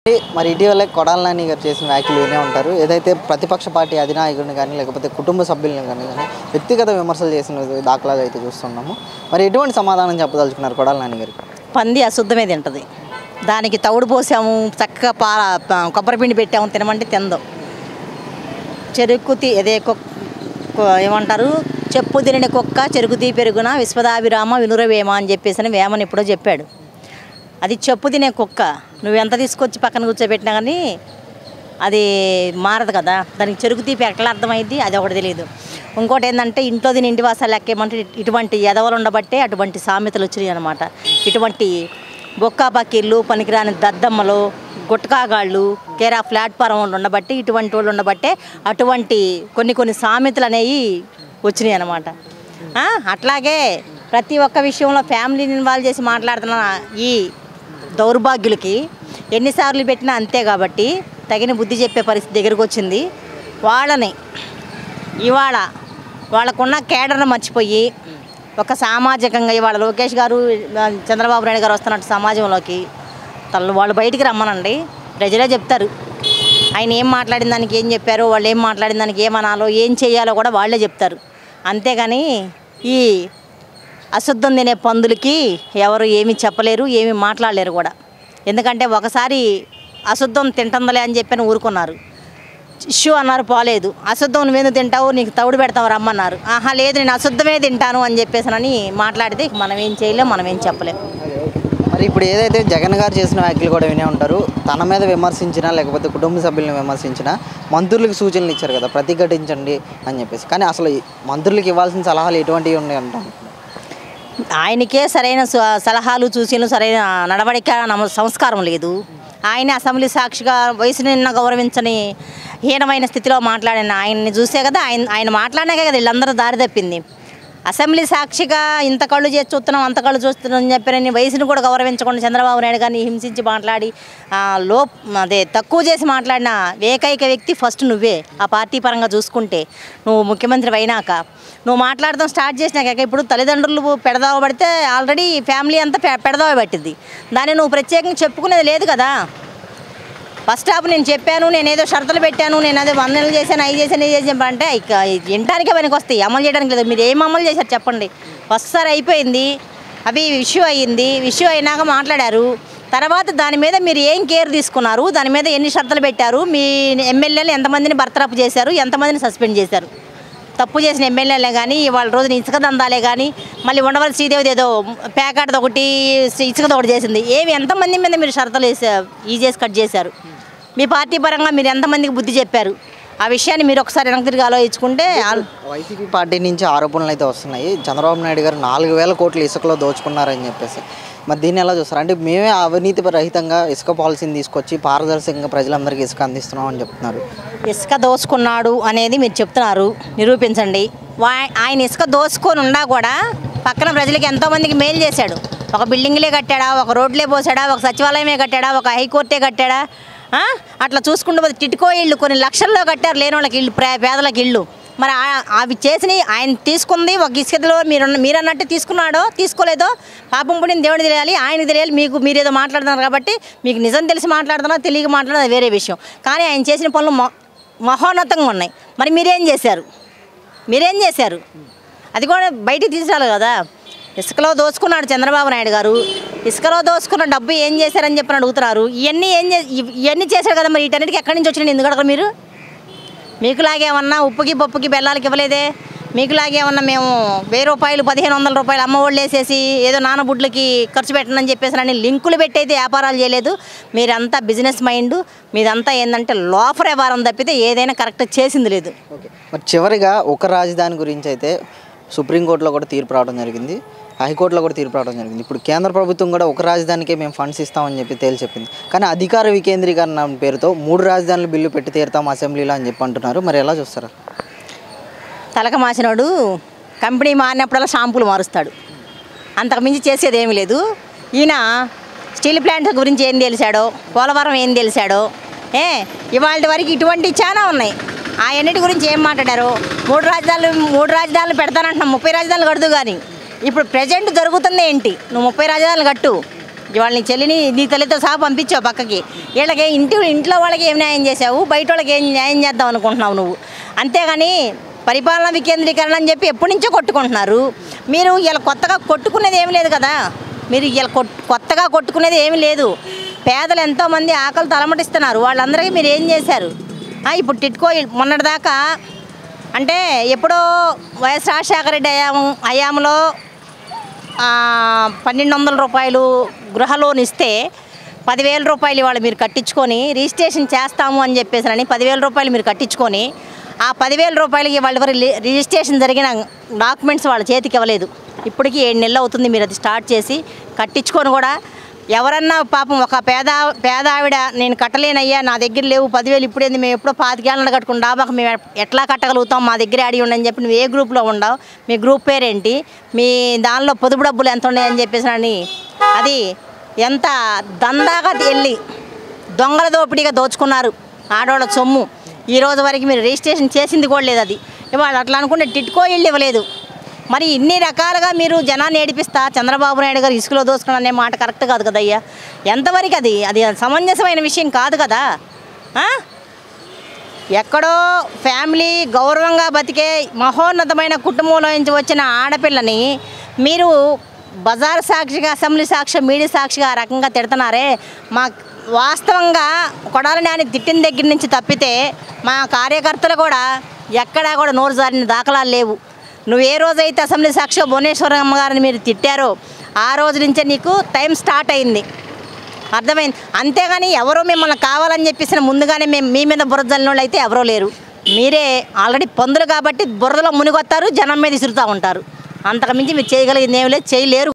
మరి ఇటీవల కొడాల నాని గారు చేసిన వ్యాఖ్యలు వినే ఉంటారు ఏదైతే ప్రతిపక్ష పార్టీ అధినాయకుడిని కానీ లేకపోతే కుటుంబ సభ్యులను కానీ కానీ వ్యక్తిగత విమర్శలు చేసిన దాఖలాగా అయితే చూస్తున్నాము మరి ఎటువంటి సమాధానం చెప్పదలుచుకున్నారు కొడాల నాని గారికి పంది అశుద్ధమే తింటది దానికి తవుడు పోసాము చక్కగా పా ప- కొబ్బరి పిండి పెట్టాము తినమంటే తిందో చెరుకు తీ అదే కుక్ కు- ఏమంటారు చెప్పు తినని కుక్క చెరుకు తీ పెరుగున విశ్వదాభిరామ వినురవేమ అని చెప్పేసి అని వేమని ఎప్పుడో చెప్పాడు అది చెప్పు తినే కుక్క నువ్వు ఎంత తీసుకొచ్చి పక్కన కూర్చోబెట్టినా కానీ అది మారదు కదా దానికి చెరుకు తీపి ఎట్లా అర్థమైంది అది ఒకటి తెలియదు ఇంకోటి ఏంటంటే ఇంట్లో తిని ఇంటి వాసాలు ఎక్కేమంటే ఇటువంటి ఎదవలు ఉండబట్టే అటువంటి సామెతలు వచ్చినాయి అనమాట ఇటువంటి బొక్కా బకీళ్ళు పనికిరాని దద్దమ్మలు గుట్కాగాళ్ళు కేరా ప్లాట్ఫారం వాళ్ళు ఉండబట్టి ఇటువంటి వాళ్ళు ఉండబట్టే అటువంటి కొన్ని కొన్ని సామెతలు అనేవి వచ్చినాయి అనమాట అట్లాగే ప్రతి ఒక్క విషయంలో ఫ్యామిలీని ఇన్వాల్వ్ చేసి మాట్లాడుతున్న ఈ దౌర్భాగ్యులకి ఎన్నిసార్లు పెట్టినా అంతే కాబట్టి తగిన బుద్ధి చెప్పే పరిస్థితి దగ్గరకు వచ్చింది వాళ్ళని ఇవాళ వాళ్ళకున్న కేడర్ను మర్చిపోయి ఒక సామాజికంగా ఇవాళ లోకేష్ గారు ఆ, చంద్రబాబు నాయుడు గారు వస్తున్నట్టు సమాజంలోకి తను వాళ్ళు బయటికి రమ్మనండి ప్రజలే చెప్తారు ఆయన ఏం మాట్లాడిన దానికి ఏం చెప్పారో వాళ్ళు ఏం మాట్లాడిన దానికి ఏమనాలో ఏం చేయాలో కూడా వాళ్ళే చెప్తారు అంతేగాని ఈ అశుద్ధం తినే పందులకి ఎవరు ఏమీ చెప్పలేరు ఏమీ మాట్లాడలేరు కూడా ఎందుకంటే ఒకసారి అశుద్ధం తింటుందలే అని చెప్పని ఊరుకున్నారు ఇష్యూ అన్నారు పోలేదు అశుద్ధం నువ్వేందుకు తింటావు నీకు తౌడు పెడతావు రమ్మన్నారు ఆహా లేదు నేను అశుద్ధమే తింటాను అని చెప్పేసానని మాట్లాడితే ఇక మనం ఏం చేయలేం మనం ఏం చెప్పలేం మరి ఇప్పుడు ఏదైతే జగన్ గారు చేసిన వ్యాఖ్యలు కూడా వినే ఉంటారు తన మీద విమర్శించినా లేకపోతే కుటుంబ సభ్యులను విమర్శించినా మంత్రులకు సూచనలు ఇచ్చారు కదా ప్రతిఘటించండి అని చెప్పేసి కానీ అసలు ఈ మంత్రులకు ఇవ్వాల్సిన సలహాలు ఎటువంటివి ఉన్నాయి అంటాం ఆయనకే సరైన స- సలహాలు సూచనలు సరైన నడవడిక నమ- సంస్కారం లేదు ఆయన అసెంబ్లీ సాక్షిగా వయసు నిన్న గౌరవించని హీనమైన స్థితిలో మాట్లాడిన ఆయన్ని చూసే కదా ఆయన ఆయన మాట్లాడినాకే కదా వీళ్ళందరూ దారి తప్పింది అసెంబ్లీ సాక్షిగా ఇంత కళ్ళు చేసి చూస్తున్నాం అంత కళ్ళు చూస్తున్నాం అని చెప్పారని వయసును కూడా గౌరవించకుండా చంద్రబాబు నాయుడు గారిని హింసించి మాట్లాడి ఆ, లో అదే తక్కువ చేసి మాట్లాడిన ఏకైక వ్యక్తి ఫస్ట్ నువ్వే ఆ పార్టీ పరంగా చూసుకుంటే నువ్వు ముఖ్యమంత్రి అయినాక నువ్వు మాట్లాడడం స్టార్ట్ చేసినాక ఇప్పుడు తల్లిదండ్రులు పెడదావ పడితే ఆల్రెడీ ఫ్యామిలీ అంతా పె పెడదావ పట్టింది దాన్ని నువ్వు ప్రత్యేకంగా చెప్పుకునేది లేదు కదా ఫస్ట్ హాఫ్ నేను చెప్పాను నేను ఏదో షరతులు పెట్టాను నేను అదే వందలు చేశాను అవి చేశాను ఇది చేశాను అంటే ఇక వినటానికే పనికి వస్తాయి అమలు చేయడానికి లేదు మీరు ఏం అమలు చేశారు చెప్పండి ఫస్ట్ సారి అయిపోయింది అవి ఇష్యూ అయ్యింది ఇష్యూ అయినాక మాట్లాడారు తర్వాత దాని మీద మీరు ఏం కేర్ తీసుకున్నారు దాని మీద ఎన్ని షరతులు పెట్టారు మీ ఎమ్మెల్యేలు ఎంతమందిని బర్తరఫ్ చేశారు ఎంతమందిని సస్పెండ్ చేశారు తప్పు చేసిన ఎమ్మెల్యేలే కానీ ఇవాళ రోజున ఇసుక దందాలే కానీ మళ్ళీ ఉండవలసి శ్రీదేవిది ఏదో ప్యాకెట్ ఒకటి ఇసుకది ఒకటి చేసింది ఏమి ఎంతమంది మీద మీరు షరతులు వేసారు ఈ చేసి కట్ చేశారు మీ పార్టీ పరంగా మీరు ఎంతమందికి బుద్ధి చెప్పారు ఆ విషయాన్ని మీరు ఒకసారి వెనక్కి తిరిగి ఆలోచించుకుంటే ఆల్- వైసీపీ పార్టీ నుంచి ఆరోపణలు అయితే వస్తున్నాయి చంద్రబాబు నాయుడు గారు నాలుగు వేల కోట్లు ఇసుకలో దోచుకున్నారని చెప్పేసి మరి దీన్ని ఎలా చూస్తారు అంటే మేమే అవినీతి రహితంగా ఇసుక పాలసీని తీసుకొచ్చి పారదర్శకంగా ప్రజలందరికీ ఇసుక అందిస్తున్నాం అని చెప్తున్నారు ఇసుక దోసుకున్నాడు అనేది మీరు చెప్తున్నారు నిరూపించండి వా- ఆయన ఇసుక దోసుకొని ఉన్నా కూడా పక్కన ప్రజలకి ఎంతోమందికి మేలు చేశాడు ఒక బిల్డింగ్లే కట్టాడా ఒక రోడ్లే పోసాడా ఒక సచివాలయమే కట్టాడా ఒక హైకోర్టే కట్టాడా ఆ? అట్లా చూసుకుంటూ పోతే టిట్కో ఇళ్ళు కొన్ని లక్షల్లో కట్టారు లేని వాళ్ళకి ఇల్లు ప్రే- పేదలకు ఇల్లు మరి ఆ- అవి చేసి ఆయన తీసుకుంది ఒక ఇసుకలో మీరు మీరు అన్నట్టు తీసుకున్నాడో తీసుకోలేదో పాపం పుడిన దేవుడిని తెలియాలి ఆయనకి తెలియాలి మీకు మీరు ఏదో మాట్లాడుతున్నారు కాబట్టి మీకు నిజం తెలిసి మాట్లాడుతున్నారు తెలియక మాట్లాడుతున్నారు అది వేరే విషయం కానీ ఆయన చేసిన పనులు మొ మహోన్నతంగా ఉన్నాయి మరి మీరేం చేశారు మీరేం చేశారు అది కూడా బయటికి తీసుకురాలి కదా ఇసుకలో దోచుకున్నాడు చంద్రబాబు నాయుడు గారు ఇసుకలో దోచుకున్న డబ్బు ఏం చేశారని చెప్పని అడుగుతున్నారు ఇవన్నీ ఏం చే ఇవ్- ఇవన్నీ చేశారు కదా మరి వీటన్నిటికి ఎక్కడి నుంచి వచ్చినాయి ఎందుకు అడగరు మీరు మీకులాగేమన్నా ఉప్పుకి పప్పుకి బెల్లాలకి ఇవ్వలేదే మీకులాగేమన్నా మేము వెయ్యి రూపాయలు పదిహేను వందల రూపాయలు అమ్మ ఒళ్ళు వేసేసి ఏదో నానబుడ్లకి ఖర్చు పెట్టనని చెప్పేసి అని లింకులు పెట్టయితే వ్యాపారాలు చేయలేదు మీరంతా బిజినెస్ మైండ్ మీదంతా ఏంటంటే లోఫర్ వ్యవహారం తప్పితే ఏదైనా కరెక్ట్ చేసింది లేదు ఓకే మరి చివరిగా ఒక రాజధాని గురించి అయితే సుప్రీంకోర్టులో కూడా తీర్పు రావడం జరిగింది హైకోర్టులో కూడా తీర్పు రావడం జరిగింది ఇప్పుడు కేంద్ర ప్రభుత్వం కూడా ఒక రాజధానికే మేము ఫండ్స్ ఇస్తామని చెప్పి తేల్చి చెప్పింది కానీ అధికార వికేంద్రీకరణ పేరుతో మూడు రాజధానులు బిల్లు పెట్టి తీరుతాం అసెంబ్లీలో అని చెప్పి అంటున్నారు మరి ఎలా చూస్తారు తలక మాసినోడు కంపెనీ మారినప్పుడల్లా షాంపూలు మారుస్తాడు అంతకు మించి చేసేది ఏమీ లేదు ఈయన స్టీల్ ప్లాంట్ గురించి ఏం తెలిసాడో పోలవరం ఏం తెలిసాడో ఏ ఇవాళ వరకు ఇటువంటి చాలా ఉన్నాయి ఆ అన్నిటి గురించి ఏం మాట్లాడారు మూడు రాజధానులు మూడు రాజధానులు పెడతానంటున్నాం ముప్పై రాజధానులు కడదు కానీ ఇప్పుడు ప్రజెంట్ జరుగుతుంది ఏంటి నువ్వు ముప్పై రాజధానులు కట్టు ఇవాళ నీ చెల్లిని నీ తల్లితో సహా పంపించావు పక్కకి వీళ్ళకి ఇంటి ఇంట్లో వాళ్ళకి ఏం న్యాయం చేసావు బయట వాళ్ళకి ఏం న్యాయం చేద్దాం అనుకుంటున్నావు నువ్వు అంతేగాని పరిపాలన వికేంద్రీకరణ అని చెప్పి ఎప్పటి నుంచో కొట్టుకుంటున్నారు మీరు ఇలా కొత్తగా కొట్టుకునేది ఏమీ లేదు కదా మీరు ఇలా కొట్ కొత్తగా కొట్టుకునేది ఏమీ లేదు పేదలు ఎంతోమంది ఆకలితో అలమటిస్తున్నారు వాళ్ళందరికీ మీరు ఏం చేశారు ఆ, ఇప్పుడు టిట్కో మొన్నటిదాకా అంటే ఎప్పుడో వైఎస్ రాజశేఖర రెడ్డి అయాము అయాములో ఆ, పన్నెండు వందల రూపాయలు గృహ లోన్ ఇస్తే పదివేల రూపాయలు ఇవాళ మీరు కట్టించుకొని రిజిస్ట్రేషన్ చేస్తాము అని చెప్పేసి పదివేల రూపాయలు మీరు కట్టించుకొని ఆ పదివేల రూపాయలకి వాళ్ళ వరకు లి- రిజిస్ట్రేషన్ జరిగిన డాక్యుమెంట్స్ వాళ్ళ చేతికి ఇవ్వలేదు ఇప్పటికీ ఏడు నెలలు అవుతుంది మీరు అది స్టార్ట్ చేసి కట్టించుకొని కూడా ఎవరన్నా పాపం ఒక పేద పేద ఆవిడ నేను కట్టలేనయ్యా నా దగ్గర లేవు పదివేలు ఇప్పుడేంది మేము ఎప్పుడో పాతికేళ్ళని కట్టుకుని డాబాకు మేము ఎట్లా కట్టగలుగుతాం మా దగ్గర ఆడి ఉండని చెప్పి నువ్వు ఏ గ్రూప్లో ఉండవు మీ గ్రూప్ పేరేంటి మీ దానిలో పొదుపు డబ్బులు ఎంత ఉన్నాయని చెప్పేసి అని అది ఎంత దందాగా వెళ్ళి దొంగల దోపిడీగా దోచుకున్నారు ఆడవాళ్ళ సొమ్ము ఈ రోజు వరకు మీరు రిజిస్ట్రేషన్ చేసింది కూడా లేదు అది ఇవాళ అట్లా అనుకుంటే టిట్కో ఇల్లు ఇవ్వలేదు మరి ఇన్ని రకాలుగా మీరు జనాన్ని ఏడిపిస్తా చంద్రబాబు నాయుడు గారు ఇసుకలో దోసుకుని అనే మాట కరెక్ట్ కాదు కదయ్యా ఎంతవరకు అది అది సమంజసమైన విషయం కాదు కదా ఆ? ఎక్కడో ఫ్యామిలీ గౌరవంగా బతికే మహోన్నతమైన కుటుంబంలో నుంచి వచ్చిన ఆడపిల్లని మీరు బజార్ సాక్షిగా అసెంబ్లీ సాక్షి మీడియా సాక్షిగా ఆ రకంగా తిడుతున్నారే మా వాస్తవంగా కొడాలని ఆయన తిట్టిన దగ్గర నుంచి తప్పితే మా కార్యకర్తలు కూడా ఎక్కడా కూడా నోరు జారిన దాఖలాలు లేవు నువ్వు ఏ రోజైతే అసెంబ్లీ సాక్షిగా భువనేశ్వరమ్మ గారిని మీరు తిట్టారో ఆ రోజు నుంచే నీకు టైం స్టార్ట్ అయింది అర్థమైంది అంతేగాని ఎవరో మిమ్మల్ని కావాలని చెప్పేసిన ముందుగానే మేము మీ మీద బురద జల్లిన వాళ్ళు అయితే ఎవరో లేరు మీరే ఆల్రెడీ పొందులు కాబట్టి బురదలో మునిగొత్తారు జనం మీద ఇసురుతూ ఉంటారు అంతకు మించి మీరు చేయగలిగింది ఏమి లేదు చేయలేరు